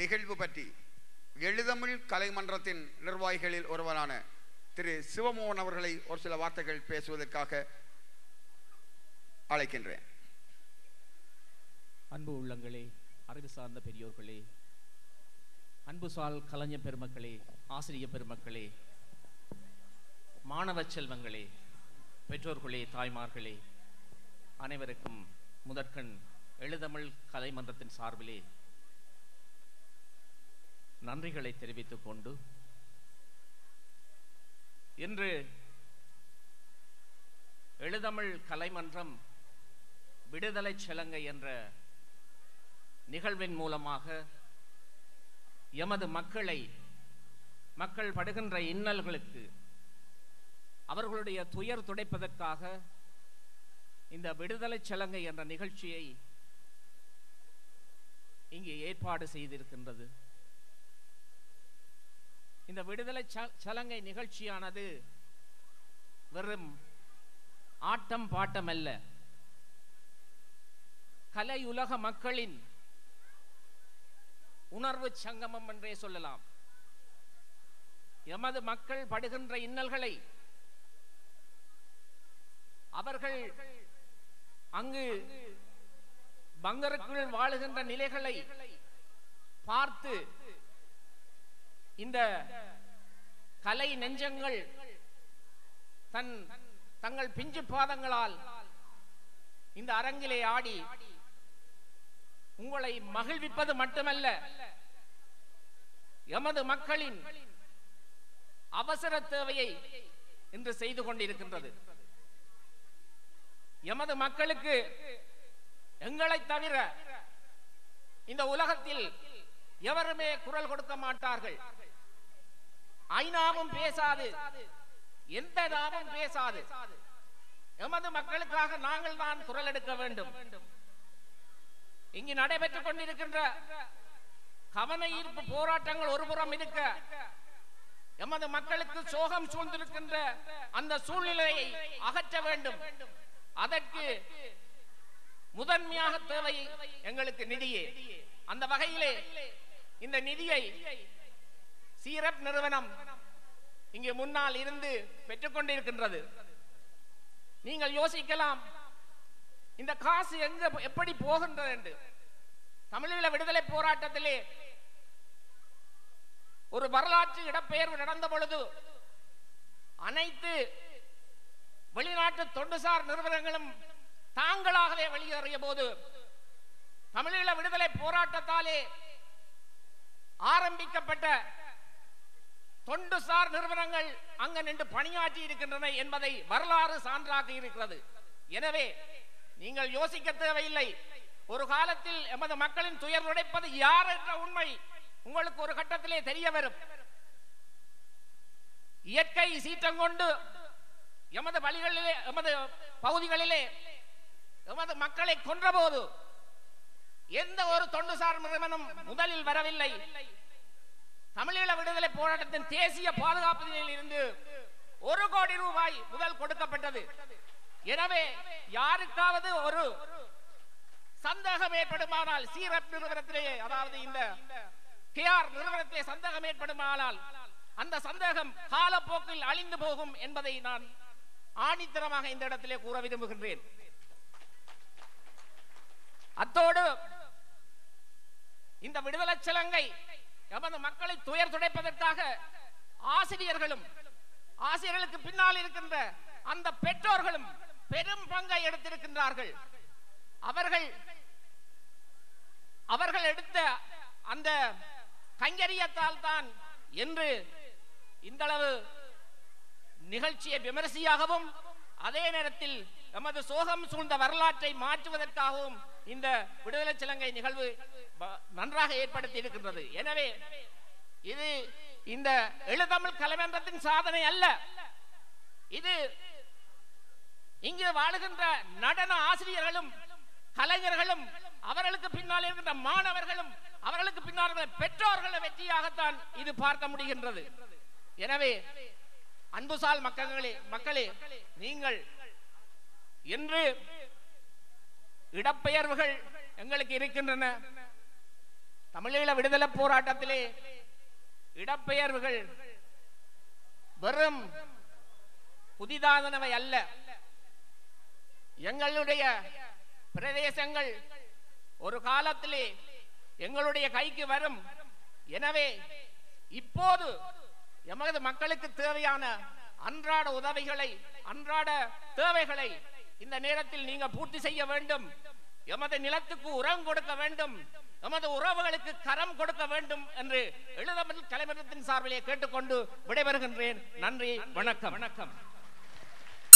நிகழ்வு பற்றி எழுதமிழ் கலைமன்றத்தின் நிர்வாகிகளில் ஒருவரான திரு சிவமோகன் அவர்களை ஒரு சில வார்த்தைகள் பேசுவதற்காக அழைக்கின்றேன் அன்பு உள்ளங்களே அறிவு சார்ந்த பெரியோர்களே அன்புசால் கலைஞர் பெருமக்களே ஆசிரிய பெருமக்களே மாணவ செல்வங்களே பெற்றோர்களே தாய்மார்களே அனைவருக்கும் முதற்கண் எழுதமிழ் கலைமன்றத்தின் சார்பிலே நன்றிகளை தெரிவித்துக் கொண்டு இன்று எழுதமிழ் கலைமன்றம் விடுதலை செலங்கை என்ற நிகழ்வின் மூலமாக எமது மக்களை மக்கள் படுகின்ற இன்னல்களுக்கு அவர்களுடைய துயர் துடைப்பதற்காக இந்த விடுதலை சலங்கை என்ற நிகழ்ச்சியை இங்கே ஏற்பாடு செய்திருக்கின்றது இந்த விடுதலை ச- சலங்கை நிகழ்ச்சியானது வெறும் ஆட்டம் பாட்டம் அல்ல கலையுலக மக்களின் உணர்வு சங்கமம் என்றே சொல்லலாம் எமது மக்கள் படுகின்ற இன்னல்களை அவர்கள் அங்கு பங்கருக்குள் வாழுகின்ற நிலைகளை பார்த்து இந்த கலை நெஞ்சங்கள் தன் தங்கள் பிஞ்சு பாதங்களால் இந்த அரங்கிலே ஆடி உங்களை மகிழ்விப்பது மட்டுமல்ல எமது மக்களின் அவசர தேவையை இன்று செய்து கொண்டிருக்கின்றது எமது மக்களுக்கு எங்களை தவிர இந்த உலகத்தில் எவருமே குரல் கொடுக்க மாட்டார்கள் ஐநாவும் பேசாது எந்த நாமும் பேசாது எமது மக்களுக்காக நாங்கள் தான் குரல் எடுக்க வேண்டும் இங்கு நடைபெற்றுக் கொண்டிருக்கின்ற கவன ஈர்ப்பு போராட்டங்கள் ஒருபுறம் இருக்க எமது மக்களுக்கு சோகம் சூழ்ந்திருக்கின்ற அந்த சூழ்நிலையை அகற்ற வேண்டும் அதற்கு முதன்மையாக தேவை எங்களுக்கு நிதியே அந்த வகையிலே இந்த நிதியை சீரப் நிறுவனம் இங்கே முன்னால் இருந்து பெற்றுக்கொண்டிருக்கின்றது நீங்கள் யோசிக்கலாம் இந்த காசு எங்க எப்படி போகின்றது என்று தமிழீழ விடுதலை போராட்டத்திலே ஒரு வரலாற்று இடப்பெயர்வு நடந்த பொழுது அனைத்து வெளிநாட்டு தொண்டுசார் நிறுவனங்களும் தாங்களாகவே வெளியேறிய போது தமிழீழ விடுதலை போராட்டத்தாலே ஆரம்பிக்கப்பட்ட தொண்டுசார் நிறுவனங்கள் அங்க நின்று பணியாற்றி இருக்கின்றன என்பதை வரலாறு சான்றாக இருக்கிறது எனவே நீங்கள் யோசிக்க தேவையில்லை ஒரு காலத்தில் எமது மக்களின் துயர் உடைப்பது யார் என்ற உண்மை உங்களுக்கு ஒரு கட்டத்திலே தெரிய வரும் இயற்கை சீற்றம் கொண்டு எமது வழிகளிலே எமது பகுதிகளிலே எமது மக்களை கொன்றபோது எந்த ஒரு தொண்டுசார் நிறுவனம் முதலில் வரவில்லை தமிழீழ விடுதலை போராட்டத்தின் தேசிய பாதுகாப்பு நிலையில் இருந்து ஒரு கோடி ரூபாய் முதல் கொடுக்கப்பட்டது எனவே யாருக்காவது ஒரு சந்தேகம் ஏற்படுமானால் சீரப் நிறுவனத்திலே அதாவது இந்த கேஆர் நிறுவனத்திலே சந்தேகம் ஏற்படுமானால் அந்த சந்தேகம் காலப்போக்கில் அழிந்து போகும் என்பதை நான் ஆணித்தரமாக இந்த இடத்திலே கூற விரும்புகின்றேன் அத்தோடு இந்த விடுதலை சிலங்கை எமது மக்களை துயர் துடைப்பதற்காக ஆசிரியர்களும் ஆசிரியர்களுக்கு பின்னால் இருக்கின்ற அந்த பெற்றோர்களும் பெரும் பங்கை எடுத்திருக்கின்றார்கள் அவர்கள் அவர்கள் எடுத்த அந்த கைங்கரியத்தால் தான் என்று இந்தளவு நிகழ்ச்சியை விமரிசையாகவும் அதே நேரத்தில் எமது சோகம் சூழ்ந்த வரலாற்றை மாற்றுவதற்காகவும் இந்த விடுதலை சிலங்கை நிகழ்வு ப- நன்றாக ஏற்படுத்தி இருக்கின்றது எனவே இது இந்த எழுதமிழ் கலைமன்றத்தின் சாதனை அல்ல இது இங்கு வாழுகின்ற நடன ஆசிரியர்களும் கலைஞர்களும் அவர்களுக்கு பின்னால் இருக்கின்ற மாணவர்களும் அவர்களுக்கு பின்னால் இருக்கிற பெற்றோர்கள் வெற்றியாகத்தான் இது பார்க்க முடிகின்றது எனவே அன்புசால் மக்களே மக்களே நீங்கள் இன்று இடப்பெயர்வுகள் எங்களுக்கு இருக்கின்றன தமிழீழ விடுதலை போராட்டத்திலே இடப்பெயர்வுகள் வெறும் புதிதானவை அல்ல எங்களுடைய பிரதேசங்கள் ஒரு காலத்திலே எங்களுடைய கைக்கு வரும் எனவே இப்போது எமது மக்களுக்கு தேவையான அன்றாட உதவிகளை அன்றாட தேவைகளை இந்த நேரத்தில் நீங்க பூர்த்தி செய்ய வேண்டும் எமது நிலத்துக்கு உரம் கொடுக்க வேண்டும் எமது உறவுகளுக்கு கரம் கொடுக்க வேண்டும் என்று எழுதமிழ் கலைமன்றத்தின் சார்பிலே கேட்டுக்கொண்டு விடைபெறுகின்றேன் நன்றி வணக்கம் வணக்கம்